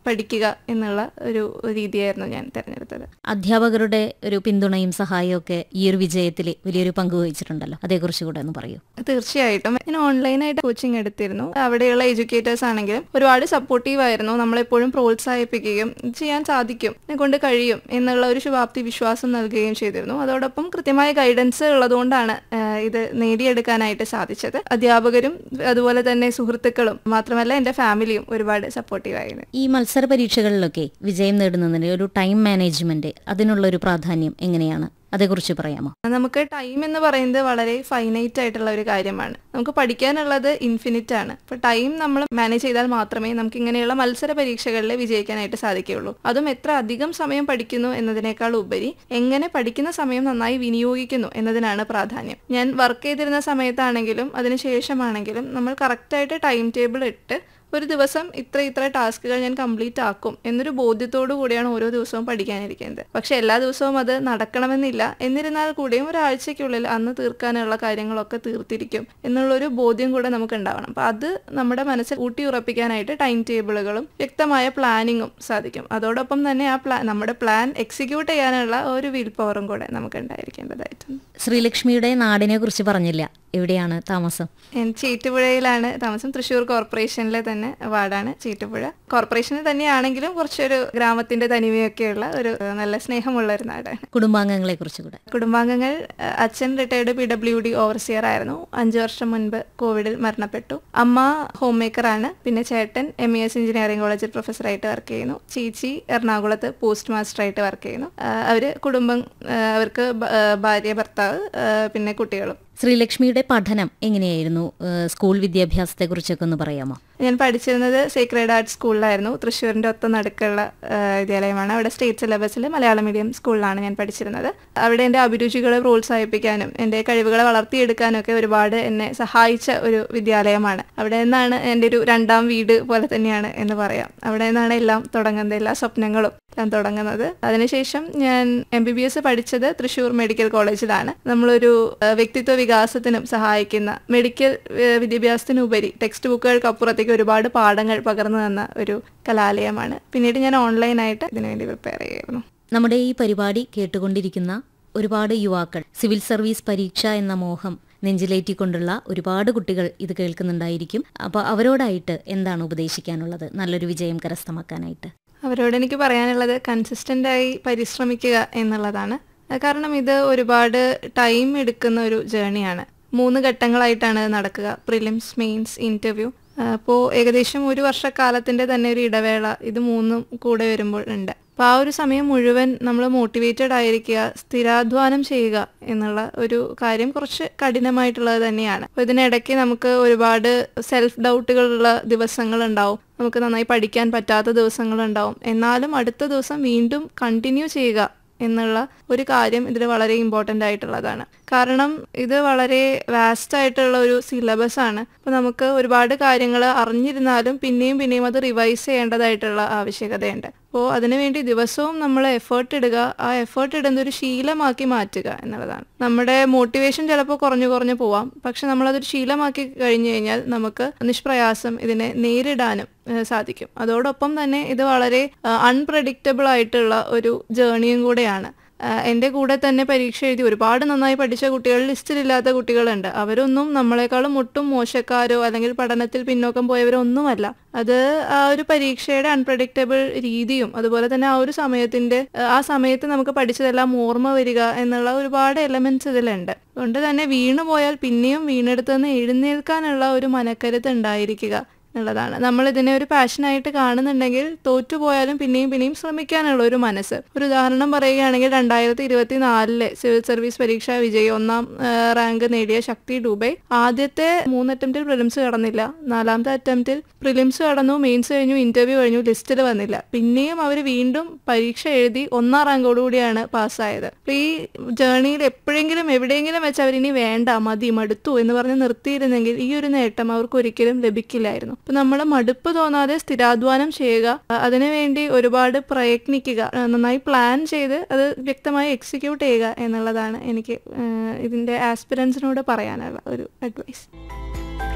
പഠിക്കുക എന്നുള്ള ഒരു രീതിയായിരുന്നു ഞാൻ തിരഞ്ഞെടുത്തത് അധ്യാപകരുടെ ഒരു പിന്തുണയും സഹായവും ഒക്കെ ഈ ഒരു വിജയത്തിൽ വലിയൊരു പങ്ക് വഹിച്ചിട്ടുണ്ടല്ലോ അതേക്കുറിച്ച് കൂടെ ഒന്ന് പറയൂ തീർച്ചയായിട്ടും ഞാൻ ഓൺലൈനായിട്ട് കോച്ചിങ് എടുത്തിരുന്നു അവിടെയുള്ള എഡ്യൂക്കേറ്റേഴ്സ് ആണെങ്കിലും ഒരുപാട് സപ്പോർട്ടീവ് ആയിരുന്നു നമ്മളെപ്പോഴും പ്രോത്സാഹിപ്പിക്കുകയും ഇത് ചെയ്യാൻ സാധിക്കും എന്നെ കൊണ്ട് കഴിയും എന്നുള്ള ഒരു ശുഭാപ്തി വിശ്വാസം നൽകുകയും ചെയ്തിരുന്നു അതോടൊപ്പം കൃത്യമായ ഗൈഡൻസ് ഉള്ളതുകൊണ്ടാണ് ആ, ഇത് നേടിയെടുക്കാനായിട്ട് സാധിച്ചത് അധ്യാപകരും അതുപോലെ തന്നെ സുഹൃത്തുക്കളും മാത്രമല്ല എൻ്റെ ഫാമിലിയും ഒരുപാട് സപ്പോർട്ടീവ് ആയിരുന്നു ഈ മത്സര പരീക്ഷകളിലൊക്കെ വിജയം നേടുന്നതിന് ഒരു ടൈം മാനേജ്മെന്റ് അതിനുള്ള ഒരു പ്രാധാന്യം എങ്ങനെയാണ് അതേക്കുറിച്ച് പറയാമോ നമുക്ക് ടൈം എന്ന് പറയുന്നത് വളരെ ഫൈനൈറ്റ് ആയിട്ടുള്ള ഒരു കാര്യമാണ് നമുക്ക് പഠിക്കാനുള്ളത് ഇൻഫിനിറ്റ് ആണ് അപ്പൊ ടൈം നമ്മൾ മാനേജ് ചെയ്താൽ മാത്രമേ നമുക്ക് ഇങ്ങനെയുള്ള മത്സര പരീക്ഷകളിൽ വിജയിക്കാനായിട്ട് സാധിക്കുകയുള്ളൂ അതും എത്ര അധികം സമയം പഠിക്കുന്നു എന്നതിനേക്കാൾ ഉപരി എങ്ങനെ പഠിക്കുന്ന സമയം നന്നായി വിനിയോഗിക്കുന്നു എന്നതിനാണ് പ്രാധാന്യം ഞാൻ വർക്ക് ചെയ്തിരുന്ന സമയത്താണെങ്കിലും അതിനുശേഷമാണെങ്കിലും നമ്മൾ കറക്റ്റായിട്ട് ടൈം ടേബിൾ ഇട്ട് ഒരു ദിവസം ഇത്ര ഇത്ര ടാസ്കുകൾ ഞാൻ കംപ്ലീറ്റ് ആക്കും എന്നൊരു ബോധ്യത്തോടു കൂടിയാണ് ഓരോ ദിവസവും പഠിക്കാനിരിക്കുന്നത് പക്ഷെ എല്ലാ ദിവസവും അത് നടക്കണമെന്നില്ല എന്നിരുന്നാൽ കൂടിയും ഒരാഴ്ചയ്ക്കുള്ളിൽ അന്ന് തീർക്കാനുള്ള കാര്യങ്ങളൊക്കെ തീർത്തിരിക്കും എന്നുള്ളൊരു ബോധ്യം കൂടെ നമുക്ക് ഉണ്ടാവണം അപ്പൊ അത് നമ്മുടെ മനസ്സിൽ ഊട്ടി ഉറപ്പിക്കാനായിട്ട് ടൈം ടേബിളുകളും വ്യക്തമായ പ്ലാനിങ്ങും സാധിക്കും അതോടൊപ്പം തന്നെ ആ പ്ലാൻ നമ്മുടെ പ്ലാൻ എക്സിക്യൂട്ട് ചെയ്യാനുള്ള ഒരു വിൽ പവറും കൂടെ നമുക്ക് ഉണ്ടായിരിക്കേണ്ടതായിട്ടുണ്ട് ശ്രീലക്ഷ്മിയുടെ നാടിനെ കുറിച്ച് പറഞ്ഞില്ല എവിടെയാണ് താമസം ഞാൻ ചീറ്റുപുഴയിലാണ് താമസം തൃശ്ശൂർ കോർപ്പറേഷനിലെ തന്നെ വാർഡാണ് ചീറ്റുപുഴ കോർപ്പറേഷനിൽ തന്നെയാണെങ്കിലും കുറച്ചൊരു ഗ്രാമത്തിന്റെ തനിമയൊക്കെയുള്ള ഒരു ഏഹ്, നല്ല സ്നേഹമുള്ള ഒരു നാടാണ് കുടുംബാംഗങ്ങളെ കുറിച്ച് കൂടെ കുടുംബാംഗങ്ങൾ ഏഹ്, അച്ഛൻ retired P W D overseer ആയിരുന്നു അഞ്ചു വർഷം മുൻപ് കോവിഡിൽ മരണപ്പെട്ടു അമ്മ ഹോം മേക്കറാണ് പിന്നെ ചേട്ടൻ എം ഇ എസ് എഞ്ചിനീയറിംഗ് കോളേജിൽ പ്രൊഫസറായിട്ട് വർക്ക് ചെയ്യുന്നു ചേച്ചി എറണാകുളത്ത് പോസ്റ്റ് മാസ്റ്ററായിട്ട് വർക്ക് ചെയ്യുന്നു ഏഹ്, അവര് കുടുംബം ഏഹ്, അവർക്ക് ഭ- ഏഹ്, ഭാര്യ ഭർത്താവ് ഏഹ്, പിന്നെ കുട്ടികളും ശ്രീലക്ഷ്മിയുടെ പഠനം എങ്ങനെയായിരുന്നു ഏഹ് സ്കൂൾ വിദ്യാഭ്യാസത്തെ കുറിച്ചൊക്കെ ഒന്ന് പറയാമോ ഞാൻ പഠിച്ചിരുന്നത് സീക്രഡ് ആർട്സ് സ്കൂളിലായിരുന്നു തൃശ്ശൂരിന്റെ ഒത്ത നടുക്കുള്ള ആ, വിദ്യാലയമാണ് അവിടെ സ്റ്റേറ്റ് സിലബസിൽ മലയാളം മീഡിയം സ്കൂളിലാണ് ഞാൻ പഠിച്ചിരുന്നത് അവിടെ എൻ്റെ അഭിരുചികളെ പ്രോത്സാഹിപ്പിക്കാനും എൻ്റെ കഴിവുകളെ വളർത്തിയെടുക്കാനും ഒക്കെ ഒരുപാട് എന്നെ സഹായിച്ച ഒരു വിദ്യാലയമാണ് അവിടെ നിന്നാണ് എൻ്റെ ഒരു രണ്ടാം വീട് പോലെ തന്നെയാണ് എന്ന് പറയാം അവിടെ നിന്നാണ് എല്ലാം തുടങ്ങുന്നത് എല്ലാ സ്വപ്നങ്ങളും ഞാൻ തുടങ്ങുന്നത് അതിനുശേഷം ഞാൻ എം ബി ബി എസ് പഠിച്ചത് തൃശ്ശൂർ മെഡിക്കൽ കോളേജിലാണ് നമ്മളൊരു ആ, വ്യക്തിത്വ വികാസത്തിനും സഹായിക്കുന്ന മെഡിക്കൽ ആ, വിദ്യാഭ്യാസത്തിനുപരി ടെക്സ്റ്റ് ബുക്കുകൾക്കപ്പുറത്തേക്ക് ഒരുപാട് പാഠങ്ങൾ പകർന്നു തന്ന ഒരു കലാലയമാണ് പിന്നീട് ഞാൻ ഓൺലൈനായിട്ട് ഇതിനുവേണ്ടി പ്രിപ്പയർ ചെയ്യായിരുന്നു നമ്മുടെ ഈ പരിപാടി കേട്ടുകൊണ്ടിരിക്കുന്ന ഒരുപാട് യുവാക്കൾ സിവിൽ സർവീസ് പരീക്ഷ എന്ന മോഹം നെഞ്ചിലേറ്റിക്കൊണ്ടുള്ള ഒരുപാട് കുട്ടികൾ ഇത് കേൾക്കുന്നുണ്ടായിരിക്കും അപ്പോൾ അവരോടായിട്ട് എന്താണ് ഉപദേശിക്കാനുള്ളത് നല്ലൊരു വിജയം കരസ്ഥമാക്കാനായിട്ട് അവരോട് എനിക്ക് പറയാനുള്ളത് കൺസിസ്റ്റൻ്റ് ആയി പരിശ്രമിക്കുക എന്നുള്ളതാണ് അത് കാരണം ഇത് ഒരുപാട് ടൈം എടുക്കുന്ന ഒരു ജേണിയാണ് മൂന്ന് ഘട്ടങ്ങളായിട്ടാണ് ഇത് നടക്കുക പ്രിലിംസ് മെയിൻസ് ഇൻ്റർവ്യൂ അപ്പോൾ ഏകദേശം ഒരു വർഷക്കാലത്തിൻ്റെ തന്നെ ഒരു ഇടവേള ഇത് മൂന്നും കൂടെ വരുമ്പോൾ ഉണ്ട് അപ്പോൾ ആ ഒരു സമയം മുഴുവൻ നമ്മൾ മോട്ടിവേറ്റഡ് ആയിരിക്കുക സ്ഥിരാധ്വാനം ചെയ്യുക എന്നുള്ള ഒരു കാര്യം കുറച്ച് കഠിനമായിട്ടുള്ളത് തന്നെയാണ് അപ്പോൾ ഇതിനിടയ്ക്ക് നമുക്ക് ഒരുപാട് സെൽഫ് ഡൗട്ടുകളുള്ള ദിവസങ്ങൾ ഉണ്ടാവും നമുക്ക് നന്നായി പഠിക്കാൻ പറ്റാത്ത ദിവസങ്ങളുണ്ടാവും എന്നാലും അടുത്ത ദിവസം വീണ്ടും കണ്ടിന്യൂ ചെയ്യുക എന്നുള്ള ഒരു കാര്യം ഇതിൽ വളരെ ഇമ്പോർട്ടൻ്റ് ആയിട്ടുള്ളതാണ് കാരണം ഇത് വളരെ വാസ്റ്റ് ആയിട്ടുള്ള ഒരു സിലബസ് ആണ് അപ്പോൾ നമുക്ക് ഒരുപാട് കാര്യങ്ങൾ അറിഞ്ഞിരുന്നാലും പിന്നെയും പിന്നെയും അത് റിവൈസ് ചെയ്യേണ്ടതായിട്ടുള്ള ആവശ്യകതയുണ്ട് അപ്പോൾ അതിനുവേണ്ടി ദിവസവും നമ്മൾ എഫേർട്ട് ഇടുക ആ എഫേർട്ട് ഇടുന്ന ഒരു ശീലമാക്കി മാറ്റുക എന്നുള്ളതാണ് നമ്മുടെ മോട്ടിവേഷൻ ചിലപ്പോൾ കുറഞ്ഞു കുറഞ്ഞു പോവാം പക്ഷെ നമ്മളതൊരു ശീലമാക്കി കഴിഞ്ഞു കഴിഞ്ഞാൽ നമുക്ക് നിഷ്പ്രയാസം ഇതിനെ നേരിടാനും ഏഹ്, സാധിക്കും അതോടൊപ്പം തന്നെ ഇത് വളരെ അൺപ്രഡിക്റ്റബിൾ ആയിട്ടുള്ള ഒരു ജേണിയും കൂടെയാണ് ആഹ് എൻ്റെ കൂടെ തന്നെ പരീക്ഷ എഴുതി ഒരുപാട് നന്നായി പഠിച്ച കുട്ടികൾ ലിസ്റ്റിലില്ലാത്ത കുട്ടികളുണ്ട് അവരൊന്നും നമ്മളെക്കാളും ഒട്ടും മോശക്കാരോ അല്ലെങ്കിൽ പഠനത്തിൽ പിന്നോക്കം പോയവരോ ഒന്നുമല്ല അത് ആ ഒരു പരീക്ഷയുടെ അൺപ്രഡിക്റ്റബിൾ രീതിയും അതുപോലെ തന്നെ ആ ഒരു സമയത്തിന്റെ ആഹ് ആ സമയത്ത് നമുക്ക് പഠിച്ചതെല്ലാം ഓർമ്മ വരിക എന്നുള്ള ഒരുപാട് എലമെന്റ്സ് ഇതിലുണ്ട് അതുകൊണ്ട് തന്നെ വീണു പോയാൽ പിന്നെയും വീണെടുത്ത് നിന്ന് എഴുന്നേൽക്കാനുള്ള ഒരു മനക്കരുത്ത് ഉണ്ടായിരിക്കുക എന്നുള്ളതാണ് നമ്മൾ ഇതിനെ ഒരു പാഷനായിട്ട് കാണുന്നുണ്ടെങ്കിൽ തോറ്റുപോയാലും പിന്നെയും പിന്നെയും ശ്രമിക്കാനുള്ള ഒരു മനസ്സ് ഒരു ഉദാഹരണം പറയുകയാണെങ്കിൽ രണ്ടായിരത്തി ഇരുപത്തി നാലിലെ സിവിൽ സർവീസ് പരീക്ഷ വിജയി ഒന്നാം ആ, റാങ്ക് നേടിയ ശക്തി ഡൂബൈ ആദ്യത്തെ മൂന്ന് അറ്റംപ്റ്റിൽ പ്രിലിംസ് കടന്നില്ല നാലാമത്തെ അറ്റംപ്റ്റിൽ പ്രിലിംസ് കടന്നു മെയിൻസ് കഴിഞ്ഞു ഇന്റർവ്യൂ കഴിഞ്ഞു ലിസ്റ്റിൽ വന്നില്ല പിന്നെയും അവർ വീണ്ടും പരീക്ഷ എഴുതി ഒന്നാം റാങ്കോടുകൂടിയാണ് പാസ്സായത് അപ്പൊ ഈ ജേർണിയിൽ എപ്പോഴെങ്കിലും എവിടെയെങ്കിലും വെച്ച് അവരിനി വേണ്ട മതി മടുത്തു എന്ന് പറഞ്ഞ് നിർത്തിയിരുന്നെങ്കിൽ ഈ ഒരു നേട്ടം അവർക്ക് ഒരിക്കലും ലഭിക്കില്ലായിരുന്നു അപ്പൊ നമ്മൾ മടുപ്പ് തോന്നാതെ സ്ഥിരാധ്വാനം ചെയ്യുക അ- അതിനുവേണ്ടി ഒരുപാട് പ്രയത്നിക്കുക ആ, നന്നായി പ്ലാൻ ചെയ്ത് അത് വ്യക്തമായി എക്സിക്യൂട്ട് ചെയ്യുക എന്നുള്ളതാണ് എനിക്ക് ആ, ഇതിന്റെ ആസ്പിറൻസിനോട് പറയാനുള്ള ഒരു അഡ്വൈസ്